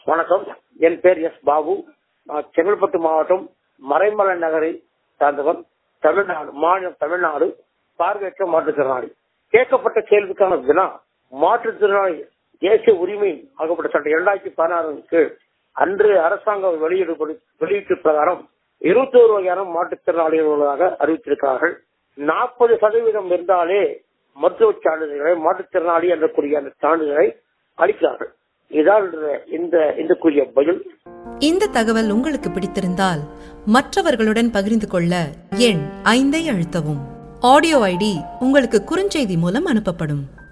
வணக்கம் என் பேர் எஸ் பாபு நான் செங்கல்பட்டு மாவட்டம் மறைமலை நகரை சார்ந்தவன் தமிழ்நாடு மாநிலம் தமிழ்நாடு பார்வையற்ற மாற்றுத்திறனாளி கேட்கப்பட்ட கேள்விக்கான வினா மாற்றுத்திறனாளி தேசிய உரிமை ஆகப்பட்ட சட்டம் இரண்டாயிரத்தி பதினாறு கீழ் அன்று அரசாங்கம் வெளியீடு வெளியீட்டு பிரகாரம் இருபத்தி ஒரு வகையான மாற்றுத்திறனாளிகள் உள்ளதாக அறிவித்திருக்கிறார்கள் நாற்பது சதவீதம் இருந்தாலே மருத்துவ சான்றிதழ்களை மாற்றுத்திறனாளி என்ற கூடிய அந்த சான்றிதழை அளிக்கிறார்கள் இதான் இந்த இந்த கூறிய பதில் இந்த தகவல் உங்களுக்கு பிடித்திருந்தால் மற்றவர்களுடன் பகிர்ந்து கொள்ள எண் ஐந்தை அழுத்தவும் ஆடியோ ஐடி உங்களுக்கு குறுஞ்செய்தி மூலம் அனுப்பப்படும்